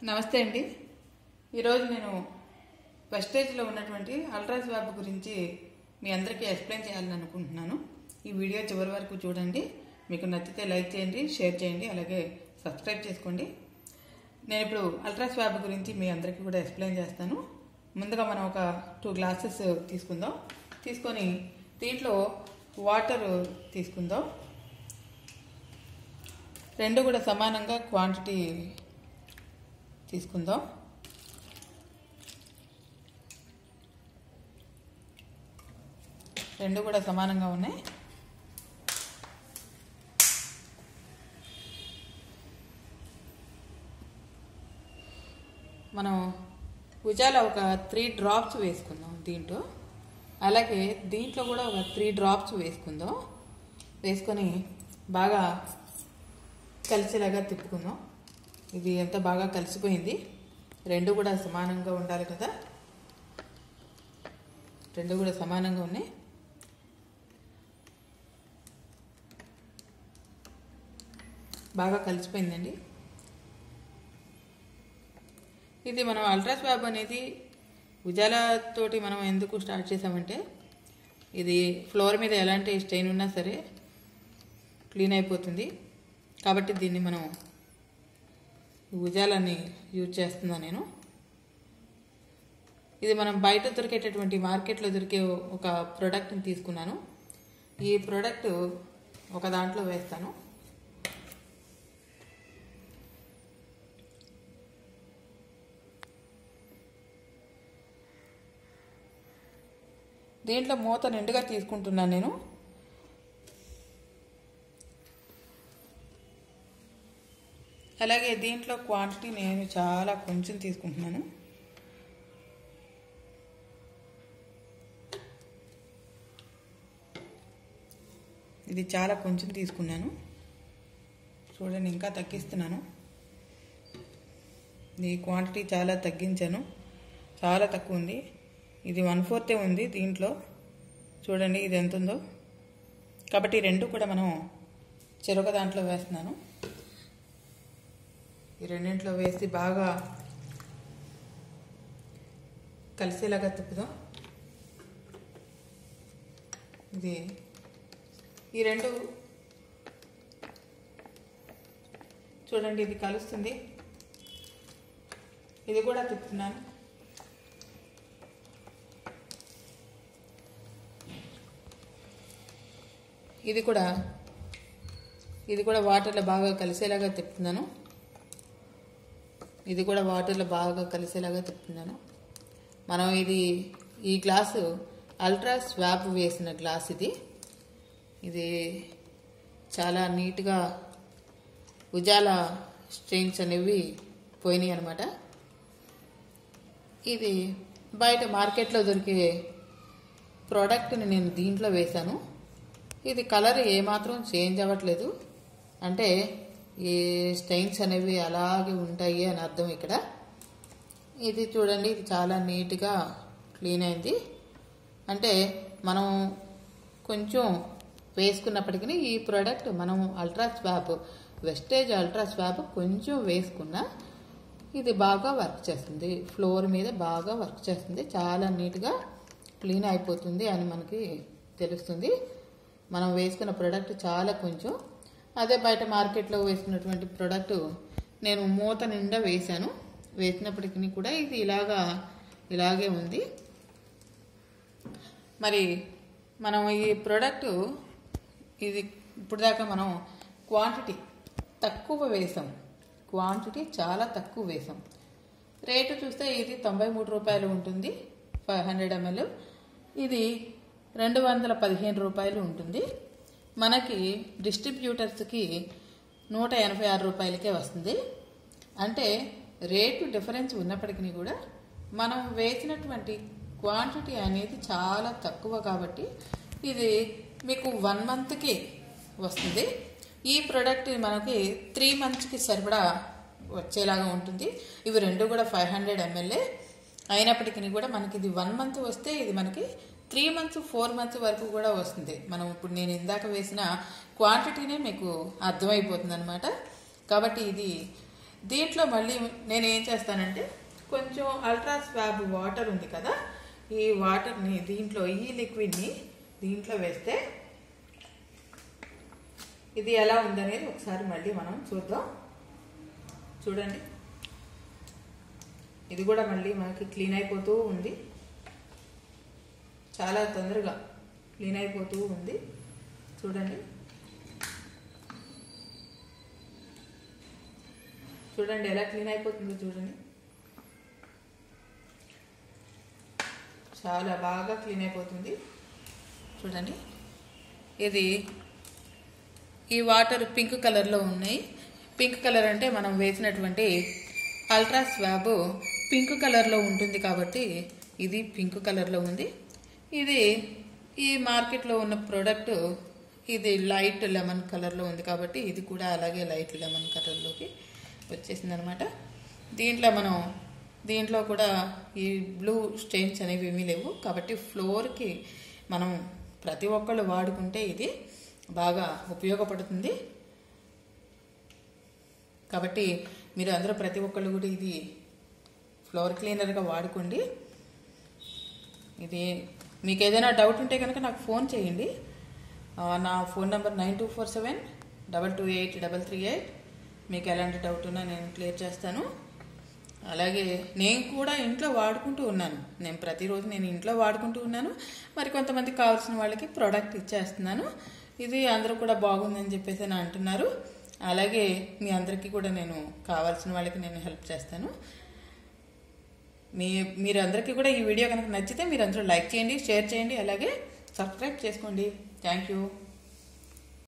నమస్తే అండి ఈరోజు నేను వెస్టేజ్లో ఉన్నటువంటి అల్ట్రా స్వాబ్ గురించి మీ అందరికీ ఎక్స్ప్లెయిన్ చేయాలని అనుకుంటున్నాను ఈ వీడియో చివరి వరకు చూడండి మీకు నచ్చితే లైక్ చేయండి షేర్ చేయండి అలాగే సబ్స్క్రైబ్ చేసుకోండి నేను ఇప్పుడు అల్ట్రా స్వాబ్ గురించి మీ అందరికీ కూడా ఎక్స్ప్లెయిన్ చేస్తాను ముందుగా మనం ఒక టూ గ్లాసెస్ తీసుకుందాం తీసుకొని దీంట్లో వాటర్ తీసుకుందాం రెండు కూడా సమానంగా క్వాంటిటీ తీసుకుందాం రెండు కూడా సమానంగా ఉన్నాయి మనం భుజాల ఒక త్రీ డ్రాప్స్ వేసుకుందాం దీంట్లో అలాగే దీంట్లో కూడా ఒక త్రీ డ్రాప్స్ వేసుకుందాం వేసుకొని బాగా కలిసేలాగా తిప్పుకుందాం ఇది ఎంత బాగా కలిసిపోయింది రెండు కూడా సమానంగా ఉండాలి కదా రెండు కూడా సమానంగా ఉన్నాయి బాగా కలిసిపోయిందండి ఇది మనం అల్ట్రా స్వాబ్ అనేది ఉజాలతోటి మనం ఎందుకు స్టార్ట్ చేసామంటే ఇది ఫ్లోర్ మీద ఎలాంటి స్టెయిన్ ఉన్నా సరే క్లీన్ అయిపోతుంది కాబట్టి దీన్ని మనం ఉజాలని యూజ్ చేస్తున్నాను నేను ఇది మనం బయట దొరికేటటువంటి మార్కెట్లో దొరికే ఒక ప్రోడక్ట్ని తీసుకున్నాను ఈ ప్రోడక్ట్ ఒక దాంట్లో వేస్తాను దీంట్లో మూత నిండుగా తీసుకుంటున్నాను నేను అలాగే దీంట్లో క్వాంటిటీ నేను చాలా కొంచెం తీసుకుంటున్నాను ఇది చాలా కొంచెం తీసుకున్నాను చూడండి ఇంకా తగ్గిస్తున్నాను ఈ క్వాంటిటీ చాలా తగ్గించాను చాలా తక్కువ ఉంది ఇది వన్ ఫోర్తే ఉంది దీంట్లో చూడండి ఇది ఎంత ఉందో కాబట్టి రెండు కూడా మనం చెరొక దాంట్లో వేస్తున్నాను ఈ రెండింటిలో వేసి బాగా కలిసేలాగా తిప్పుదాం ఇది ఈ రెండు చూడండి ఇది కలుస్తుంది ఇది కూడా తిప్పుతున్నాను ఇది కూడా ఇది కూడా వాటర్లో బాగా కలిసేలాగా తిప్పుతున్నాను ఇది కూడా వాటర్లో బాగా కలిసేలాగా తిప్పుతున్నాను మనం ఇది ఈ గ్లాసు అల్ట్రా స్వాప్ వేసిన గ్లాస్ ఇది ఇది చాలా నీట్గా ఉజాల స్ట్రెయిన్స్ అనేవి పోయినాయి అనమాట ఇది బయట మార్కెట్లో దొరికే ప్రోడక్ట్ని నేను దీంట్లో వేశాను ఇది కలర్ ఏమాత్రం చేంజ్ అవ్వట్లేదు అంటే ఈ స్టెయిన్స్ అనేవి అలాగే ఉంటాయి అని అర్థం ఇక్కడ ఇది చూడండి ఇది చాలా నీట్గా క్లీన్ అయింది అంటే మనం కొంచెం వేసుకున్నప్పటికీ ఈ ప్రోడక్ట్ మనం ultra swab wastage ultra swab కొంచెం వేసుకున్నా ఇది బాగా వర్క్ చేస్తుంది ఫ్లోర్ మీద బాగా వర్క్ చేస్తుంది చాలా నీట్గా క్లీన్ అయిపోతుంది అని మనకి తెలుస్తుంది మనం వేసుకున్న ప్రోడక్ట్ చాలా కొంచెం అదే బయట మార్కెట్లో వేసుకున్నటువంటి ప్రోడక్ట్ నేను మూత నిండా వేశాను వేసినప్పటికీ కూడా ఇది ఇలాగా ఇలాగే ఉంది మరి మనం ఈ ప్రోడక్ట్ ఇది ఇప్పుడు దాకా మనం క్వాంటిటీ తక్కువ వేసాం క్వాంటిటీ చాలా తక్కువ వేసాం రేటు చూస్తే ఇది తొంభై మూడు రూపాయలు ఉంటుంది ఫైవ్ హండ్రెడ్ ఎంఎల్ ఇది రెండు వందల పదిహేను రూపాయలు ఉంటుంది మనకి డిస్ట్రిబ్యూటర్స్కి నూట ఎనభై ఆరు రూపాయలకే వస్తుంది అంటే రేటు డిఫరెన్స్ ఉన్నప్పటికీ కూడా మనం వేసినటువంటి క్వాంటిటీ అనేది చాలా తక్కువ కాబట్టి ఇది మీకు వన్ మంత్కి వస్తుంది ఈ ప్రోడక్ట్ మనకి త్రీ మంత్స్కి సరిపడా వచ్చేలాగా ఉంటుంది ఇవి రెండు కూడా ఫైవ్ హండ్రెడ్ ఎంఎల్ఏ అయినప్పటికీ కూడా మనకి ఇది వన్ మంత్ వస్తే ఇది మనకి త్రీ మంత్స్ ఫోర్ మంత్స్ వరకు కూడా వస్తుంది మనం ఇప్పుడు నేను ఇందాక వేసిన క్వాంటిటీనే మీకు అర్థమైపోతుంది అనమాట కాబట్టి ఇది దీంట్లో మళ్ళీ నేను ఏం చేస్తానంటే కొంచెం అల్ట్రా స్వాబ్ వాటర్ ఉంది కదా ఈ వాటర్ని దీంట్లో ఈ లిక్విడ్ని దీంట్లో వేస్తే ఇది ఎలా ఉందనేది ఒకసారి మళ్ళీ మనం చూద్దాం చూడండి ఇది కూడా మళ్ళీ మనకి క్లీన్ అయిపోతూ ఉంది చాలా తొందరగా క్లీన్ అయిపోతూ ఉంది చూడండి చూడండి ఎలా క్లీన్ అయిపోతుందో చూడండి చాలా బాగా క్లీన్ అయిపోతుంది చూడండి ఇది ఈ వాటర్ పింక్ కలర్లో ఉన్నాయి పింక్ కలర్ అంటే మనం వేసినటువంటి అల్ట్రా స్వాబ్ పింక్ కలర్లో ఉంటుంది కాబట్టి ఇది పింక్ కలర్లో ఉంది ఇది ఈ మార్కెట్లో ఉన్న ప్రోడక్ట్ ఇది లైట్ లెమన్ కలర్లో ఉంది కాబట్టి ఇది కూడా అలాగే లైట్ లెమన్ కలర్లోకి వచ్చేసింది అనమాట దీంట్లో మనం దీంట్లో కూడా ఈ బ్లూ స్టెయిన్స్ అనేవి ఏమీ లేవు కాబట్టి ఫ్లోర్కి మనం ప్రతి ఒక్కళ్ళు వాడుకుంటే ఇది బాగా ఉపయోగపడుతుంది కాబట్టి మీరు అందరూ ప్రతి ఒక్కళ్ళు కూడా ఇది ఫ్లోర్ క్లీనర్గా వాడుకోండి ఇది మీకు ఏదైనా డౌట్ ఉంటే కనుక నాకు ఫోన్ చేయండి ఆ, నా phone number nine two four seven double two eight double three eight మీకు ఎలాంటి డౌట్ ఉన్నా నేను క్లియర్ చేస్తాను అలాగే నేను కూడా ఇంట్లో వాడుకుంటూ ఉన్నాను నేను ప్రతిరోజు నేను ఇంట్లో వాడుకుంటూ ఉన్నాను మరి కొంతమందికి కావాల్సిన వాళ్ళకి ప్రోడక్ట్ ఇచ్చేస్తున్నాను ఇది అందరూ కూడా బాగుందని చెప్పేసి అని అంటున్నారు అలాగే మీ అందరికీ కూడా నేను కావాల్సిన వాళ్ళకి నేను హెల్ప్ చేస్తాను మీ మీరందరికీ కూడా ఈ వీడియో కనుక నచ్చితే మీరు అందరూ లైక్ చేయండి షేర్ చేయండి అలాగే సబ్స్క్రైబ్ చేసుకోండి థ్యాంక్ యూ